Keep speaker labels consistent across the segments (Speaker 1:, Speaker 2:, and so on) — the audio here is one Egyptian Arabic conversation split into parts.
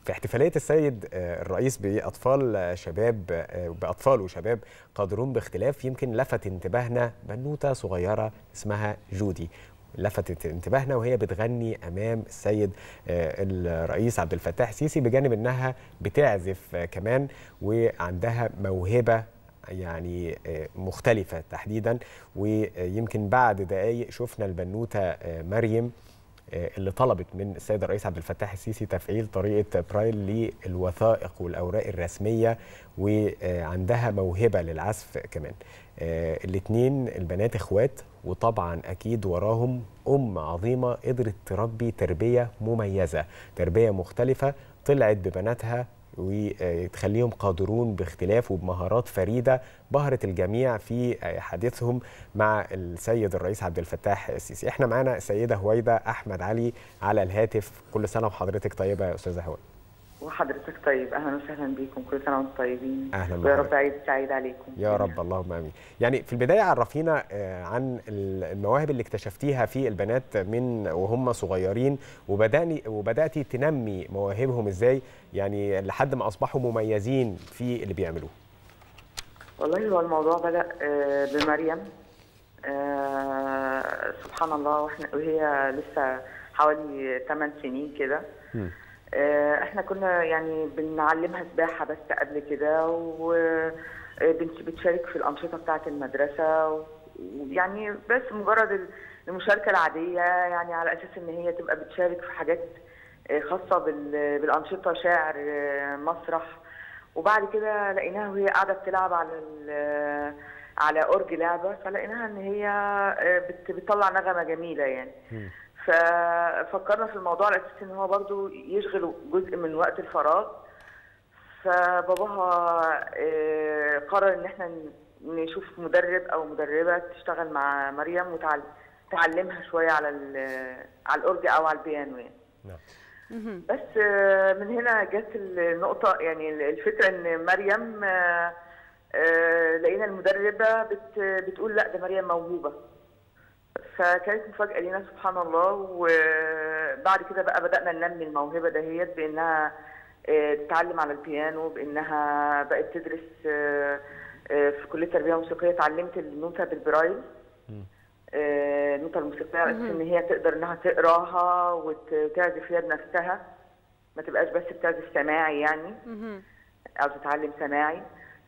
Speaker 1: في احتفاليه السيد الرئيس باطفال شباب باطفال وشباب قادرون باختلاف يمكن لفت انتباهنا بنوته صغيره اسمها جودي لفتت انتباهنا وهي بتغني امام السيد الرئيس عبد الفتاح السيسي بجانب انها بتعزف كمان وعندها موهبه يعني مختلفة تحديدا ويمكن بعد دقايق شفنا البنوتة مريم اللي طلبت من السيد الرئيس عبد الفتاح السيسي تفعيل طريقة برايل للوثائق والأوراق الرسمية وعندها موهبة للعزف كمان الاثنين البنات اخوات وطبعا اكيد وراهم ام عظيمه قدرت تربي تربيه مميزه تربيه مختلفه طلعت ببناتها وتخليهم قادرون باختلاف وبمهارات فريده بهرت الجميع في حديثهم مع السيد الرئيس عبد الفتاح السيسي احنا معانا السيده هويده احمد علي على الهاتف كل سنه وحضرتك طيبه يا استاذه هويده
Speaker 2: وحضرتك طيب اهلا وسهلا بيكم كل سنه وانتم طيبين
Speaker 1: اهلا
Speaker 2: ويا رب عيد سعيد عليكم
Speaker 1: يا رب اللهم امين يعني في البدايه عرفينا عن المواهب اللي اكتشفتيها في البنات من وهم صغيرين وبداني وبداتي تنمي مواهبهم ازاي يعني لحد ما اصبحوا مميزين في اللي بيعملوه
Speaker 2: والله هو الموضوع بدا بمريم سبحان الله واحنا وهي لسه حوالي 8 سنين كده احنا كنا يعني بنعلمها سباحه بس قبل كده وبتشارك في الانشطه بتاعه المدرسه ويعني بس مجرد المشاركه العاديه يعني على اساس ان هي تبقى بتشارك في حاجات خاصه بالانشطه شعر مسرح وبعد كده لقيناها وهي قاعده بتلعب على على اورج لعبه فلقيناها ان هي بتطلع نغمه جميله يعني ففكرنا في الموضوع على اساس ان هو برضو يشغل جزء من وقت الفراغ فباباها قرر ان احنا نشوف مدرب او مدربه تشتغل مع مريم وتعلمها شويه على على الاورج او على البيانو يعني
Speaker 1: نعم
Speaker 2: بس من هنا جت النقطه يعني الفكره ان مريم لقينا المدربه بتقول لا ده مريم موهوبه فكانت مفاجاه لينا سبحان الله وبعد كده بقى بدانا ننمي الموهبه دهيت بانها تتعلم على البيانو بانها بقت تدرس في كليه تربيه موسيقيه اتعلمت النوته بالبرايل النوته الموسيقيه على ان هي تقدر انها تقراها وتعزف هي بنفسها ما تبقاش بس بتعزف سماعي يعني او تتعلم سماعي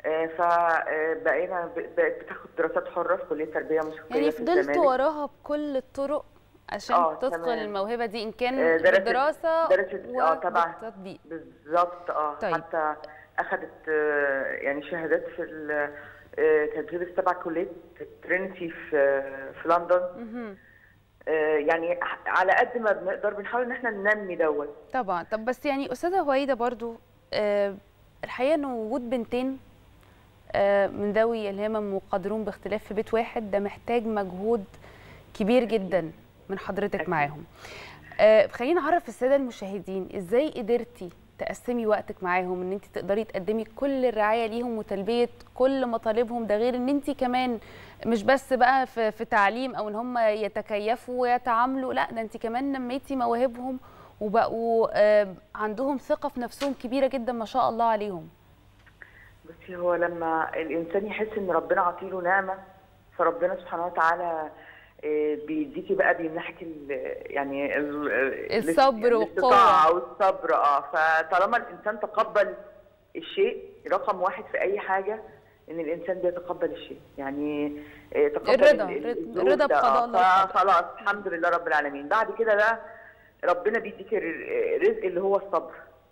Speaker 2: فبقينا بقت بتاخد دراسات حره في كليه تربيه موسيقيه
Speaker 3: يعني
Speaker 2: في
Speaker 3: فضلت
Speaker 2: الزمالك.
Speaker 3: وراها بكل الطرق عشان
Speaker 2: آه،
Speaker 3: تتقن
Speaker 2: تمام.
Speaker 3: الموهبه دي ان كان
Speaker 2: آه، درست-
Speaker 3: بالدراسه
Speaker 2: درست- آه، طبعاً.
Speaker 3: والتطبيق
Speaker 2: بالظبط اه
Speaker 3: طيب.
Speaker 2: حتى اخذت آه، يعني شهادات في ال- آه، تدريس تبع كليه ترينيتي في في لندن
Speaker 3: مهم.
Speaker 2: آه، يعني على قد ما بنقدر بنحاول ان احنا ننمي دوت
Speaker 3: طبعا طب بس يعني استاذه هويده برضو آه، الحقيقه ان وجود بنتين آه، من ذوي الهمم وقادرون باختلاف في بيت واحد ده محتاج مجهود كبير جدا من حضرتك
Speaker 2: أكيد.
Speaker 3: معاهم آه، خلينا نعرف الساده المشاهدين ازاي قدرتي تقسمي وقتك معاهم ان انت تقدري تقدمي كل الرعايه ليهم وتلبيه كل مطالبهم ده غير ان انت كمان مش بس بقى في, في تعليم او ان هم يتكيفوا ويتعاملوا لا ده انت كمان نميتي مواهبهم وبقوا آه، عندهم ثقه في نفسهم كبيره جدا ما شاء الله عليهم
Speaker 2: بصي هو لما الانسان يحس ان ربنا عطيله نعمه فربنا سبحانه وتعالى آه، بيديكي بقى بيمنحك ال- يعني ال- ال-
Speaker 3: الصبر
Speaker 2: الاستطاعة
Speaker 3: والقوة.
Speaker 2: او الصبر اه فطالما الانسان تقبل الشيء رقم واحد في اي حاجه ان الانسان بيتقبل الشيء يعني آه، تقبل
Speaker 3: الرضا،
Speaker 2: ال- ال-
Speaker 3: الرضا
Speaker 2: الظروف ده،
Speaker 3: بقضاء
Speaker 2: آه،
Speaker 3: الله والقدر.
Speaker 2: فخلاص الحمد لله رب العالمين بعد كده بقى ربنا بيديك الرزق اللي هو الصبر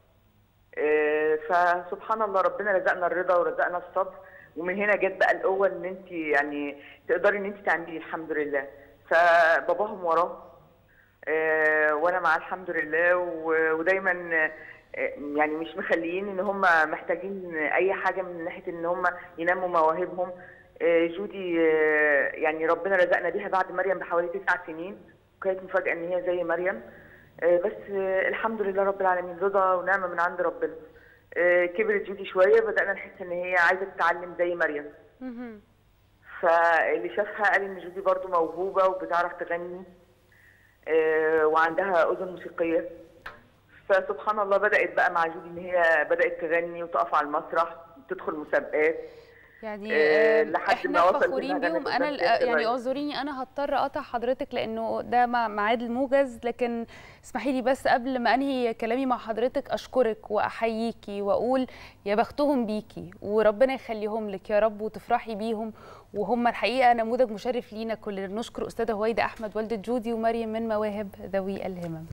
Speaker 2: آه، فسبحان الله ربنا رزقنا الرضا ورزقنا الصبر ومن هنا جت بقى القوه ان انت يعني تقدري ان انت تعملي الحمد لله فباباهم وراه آه، وانا معاه الحمد لله و- ودايما آه، يعني مش مخليين ان هم محتاجين اي حاجه من ناحيه ان هم ينموا مواهبهم آه، جودي آه، يعني ربنا رزقنا بيها بعد مريم بحوالي تسع سنين وكانت مفاجاه ان هي زي مريم آه، بس آه، الحمد لله رب العالمين رضا ونعمه من عند ربنا آه، كبرت جودي شويه بدانا نحس ان هي عايزه تتعلم زي مريم
Speaker 3: مهم.
Speaker 2: فاللي شافها قال ان جودي برضو موهوبه وبتعرف تغني آه، وعندها اذن موسيقيه فسبحان الله بدات بقى مع جودي ان هي بدات تغني وتقف على المسرح تدخل مسابقات
Speaker 3: يعني
Speaker 2: آه،
Speaker 3: آه،
Speaker 2: لحد
Speaker 3: احنا
Speaker 2: ما وصل
Speaker 3: فخورين
Speaker 2: بيها
Speaker 3: بيهم
Speaker 2: غنت
Speaker 3: انا
Speaker 2: قدام
Speaker 3: ال-
Speaker 2: كأس
Speaker 3: يعني
Speaker 2: الرئيس.
Speaker 3: اعذريني انا هضطر اقطع حضرتك لانه ده مع- ميعاد الموجز لكن اسمحي لي بس قبل ما انهي كلامي مع حضرتك اشكرك واحييكي واقول يا بختهم بيكي وربنا يخليهم لك يا رب وتفرحي بيهم وهم الحقيقه نموذج مشرف لينا كلنا نشكر استاذه هويده احمد والده جودي ومريم من مواهب ذوي الهمم